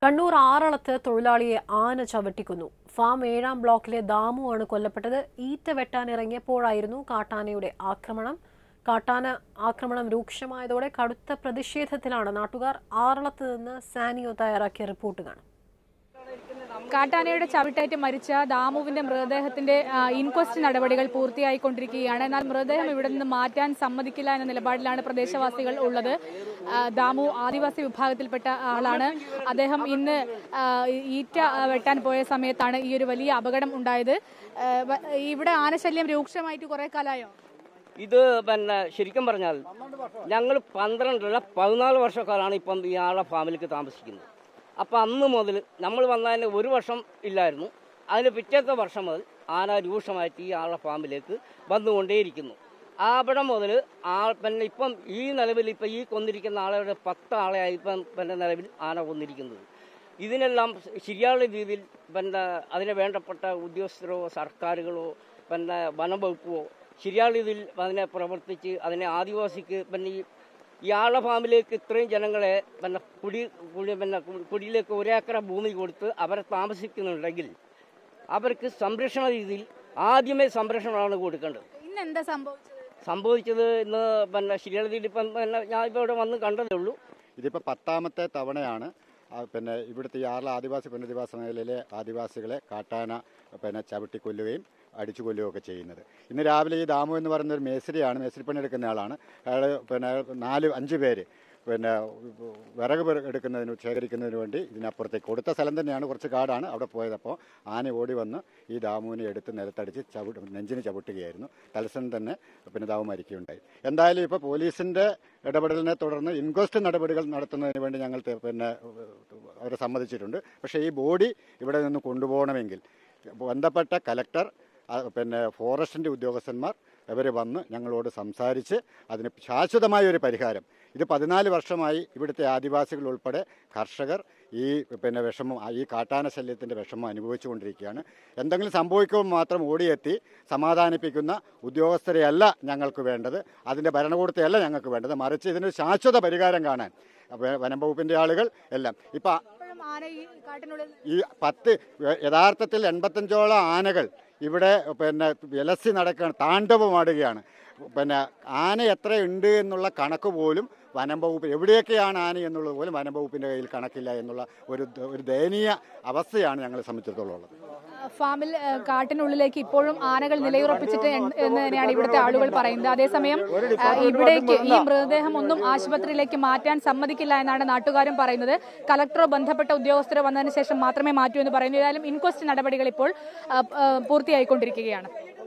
കണ്ണൂർ ആറളത്ത് തൊഴിലാളിയെ ആന ചവിട്ടിക്കൊന്നു ഫാം ഏഴാം ബ്ലോക്കിലെ ദാമുവാണ് കൊല്ലപ്പെട്ടത് ഈറ്റ വെട്ടാനിറങ്ങിയപ്പോഴായിരുന്നു കാട്ടാനയുടെ ആക്രമണം കാട്ടാന ആക്രമണം രൂക്ഷമായതോടെ കടുത്ത പ്രതിഷേധത്തിലാണ് നാട്ടുകാർ ആറളത്ത് നിന്ന് സാനിയോ തയ്യാറാക്കിയ റിപ്പോർട്ട് കാണും കാട്ടാനയുടെ ചവിട്ടേറ്റ് മരിച്ച ദാമുവിന്റെ മൃതദേഹത്തിന്റെ ആ, ഇൻക്വസ്റ്റ് നടപടികൾ പൂർത്തിയായിക്കൊണ്ടിരിക്കുകയാണ് എന്നാൽ മൃതദേഹം ഇവിടെ നിന്ന് മാറ്റാൻ സമ്മതിക്കില്ല എന്ന നിലപാടിലാണ് പ്രദേശവാസികൾ ഉള്ളത് ആ, ദാമു ആദിവാസി വിഭാഗത്തിൽപ്പെട്ട ആളാണ് അദ്ദേഹം ഇന്ന് ആ, ഈറ്റ ആ, വെട്ടാൻ പോയ സമയത്താണ് ഈ ഒരു വലിയ അപകടം ഉണ്ടായത് ആ, വ- ഇവിടെ ആനശല്യം രൂക്ഷമായിട്ട് കുറെ കാലമായോ ഇത് പിന്നെ ശരിക്കും പറഞ്ഞാൽ ഞങ്ങൾ പന്ത്രണ്ടല്ല പതിനാല് വർഷക്കാലമാണ് ഇപ്പം ഇയാളുടെ ഫാമിലിക്ക് താമസിക്കുന്നത് അപ്പം അന്ന് മുതൽ നമ്മൾ വന്നതിന് ഒരു വർഷം ഇല്ലായിരുന്നു അതിന് പിറ്റേത്തെ വർഷം മുതൽ ആന രൂക്ഷമായിട്ട് ഈ ആളുടെ ഫാമിലേക്ക് വന്നുകൊണ്ടേയിരിക്കുന്നു ആ അവിടെ മുതൽ ആ പിന്നെ ഇപ്പം ഈ നിലവിൽ ഇപ്പം ഈ കൊന്നിരിക്കുന്ന ആളുടെ പത്ത് ആളെയായി ഇപ്പം പിന്നെ നിലവിൽ ആന കൊന്നിരിക്കുന്നത് ഇതിനെല്ലാം ശരിയായ രീതിയിൽ പിന്നെ അതിന് വേണ്ടപ്പെട്ട ഉദ്യോഗസ്ഥരോ സർക്കാരുകളോ പിന്നെ വനംവകുപ്പോ ശരിയായ രീതിയിൽ അതിനെ പ്രവർത്തിച്ച് അതിനെ ആദിവാസിക്ക് പിന്നെ ഈ ഇയാളുടെ ഫാമിലേക്ക് ഇത്രയും ജനങ്ങളെ പിന്നെ കുടി കുടി പിന്നെ കു- കുടിയിലേക്ക് ഒരേക്കറ ഭൂമി കൊടുത്ത് അവരെ താമസിക്കുന്നുണ്ടെങ്കിൽ അവർക്ക് സംരക്ഷണ രീതിയിൽ ആദ്യമേ സംരക്ഷണമാണ് കൊടുക്കേണ്ടത് ഇന്ന് എന്താ സംഭവിച്ചത് സംഭവിച്ചത് ഇന്ന് പിന്നെ ശരിയായ രീതിയിൽ ഇപ്പം പിന്നെ ഞാൻ ഇപ്പോൾ ഇവിടെ വന്ന് കണ്ടതേ ഉള്ളൂ ഇതിപ്പോൾ പത്താമത്തെ തവണയാണ് ആ, പിന്നെ ഇവിടുത്തെ ഈ ആറിലെ ആദിവാസി പുനരധിവാസ മേഖലയിലെ ആദിവാസികളെ കാട്ടാന പിന്നെ ചവിട്ടി കൊല്ലുകയും അടിച്ചു കൊല്ലുകയും ഒക്കെ ചെയ്യുന്നത് ഇന്ന് രാവിലെ ഈ ദാമു എന്ന് പറയുന്ന ഒരു മേസ്രിയാണ് മേസ്രിപ്പണി എടുക്കുന്ന ആളാണ് അയാൾ പിന്നെ നാല് അഞ്ച് പേര് പിന്നെ വിറക് പെറ- എടുക്കുന്നതിന് ശേഖരിക്കുന്നതിന് വേണ്ടി ഇതിനപ്പുറത്തേക്ക് കൊടുത്ത സ്ഥലം തന്നെയാണ് കുറച്ച് കാടാണ് അവിടെ പോയതപ്പോൾ ആന ഓടി വന്ന് ഈ ദാമുവിനെ എടുത്ത് നിലത്തടിച്ച് ചവിട്ട് നെഞ്ചിന് ചവിട്ടുകയായിരുന്നു തലസൻ തന്നെ പിന്നെ ദാമു മരിക്കുകയുണ്ടായി എന്തായാലും ഇപ്പോൾ പോലീസിൻ്റെ ഇടപെടലിനെ തുടർന്ന് ഇൻക്വസ്റ്റ് നടപടികൾ നടത്തുന്നതിന് വേണ്ടി ഞങ്ങൾ തെ- പിന്നെ അവരെ സമ്മതിച്ചിട്ടുണ്ട് പക്ഷേ ഈ ബോഡി ഇവിടെ നിന്ന് കൊണ്ടുപോകണമെങ്കിൽ ബന്ധപ്പെട്ട കലക്ടർ ആ, പിന്നെ ഫോറസ്റ്റിൻ്റെ ഉദ്യോഗസ്ഥന്മാർ ഇവർ വന്ന് ഞങ്ങളോട് സംസാരിച്ച് അതിന് ശാശ്വതമായ ഒരു പരിഹാരം ഇത് പതിനാല് വർഷമായി ഇവിടുത്തെ ആദിവാസികൾ ഉൾപ്പെടെ കർഷകർ ഈ പിന്നെ വിഷമം ഈ കാട്ടാന ശല്യത്തിൻ്റെ വിഷമം അനുഭവിച്ചുകൊണ്ടിരിക്കുകയാണ് എന്തെങ്കിലും സംഭവിക്കുമ്പോൾ മാത്രം ഓടിയെത്തി സമാധാനിപ്പിക്കുന്ന ഉദ്യോഗസ്ഥരെയല്ല ഞങ്ങൾക്ക് വേണ്ടത് അതിൻ്റെ ഭരണകൂടത്തെയല്ല ഞങ്ങൾക്ക് വേണ്ടത് മറിച്ച് ഇതിനൊരു ശാശ്വത പരിഹാരം കാണാൻ വ- വനം വകുപ്പിൻ്റെ ആളുകൾ എല്ലാം ഇപ്പം ഇപ്പോഴും ആന ഈ കാട്ടിനുള്ളിൽ ഈ പത്ത് യഥാർത്ഥത്തിൽ എൺപത്തഞ്ചോളം ആനകൾ ഇവിടെ പിന്നെ വിലസി നടക്കുകയാണ് താണ്ഡവമാടുകയാണ് പിന്നെ ആന എത്ര ഉണ്ട് എന്നുള്ള കണക്ക് പോലും വനം വകുപ്പ് എവിടെയൊക്കെയാണ് ആന എന്നുള്ളത് പോലും വനം വകുപ്പിൻ്റെ കയ്യിൽ കണക്കില്ല എന്നുള്ള ഒരു ദ- ഒരു ദയനീയ അവസ്ഥയാണ് ഞങ്ങളെ സംബന്ധിച്ചിടത്തോളം ഉള്ളത് ഫാമിൽ ഏഹ്, കാട്ടിനുള്ളിലേക്ക് ഇപ്പോഴും ആനകൾ നിലയുറപ്പിച്ചിട്ട് എന്ന് എന്ന് തന്നെയാണ് ഇവിടുത്തെ ആളുകൾ പറയുന്നത് അതേസമയം ഏഹ്, ഇവിടേക്ക് ഈ മൃതദേഹം ഒന്നും ആശുപത്രിയിലേക്ക് മാറ്റാൻ സമ്മതിക്കില്ല എന്നാണ് നാട്ടുകാരും പറയുന്നത് കലക്ടറോ ബന്ധപ്പെട്ട ഉദ്യോഗസ്ഥരോ വന്നതിന് ശേഷം മാത്രമേ മാറ്റൂ എന്ന് പറയുന്നു ഏതായാലും ഇൻക്വസ്റ്റ് നടപടികൾ ഇപ്പോൾ ഏഹ്, ഏഹ്, പൂർത്തിയായിക്കൊണ്ടിരിക്കുകയാണ്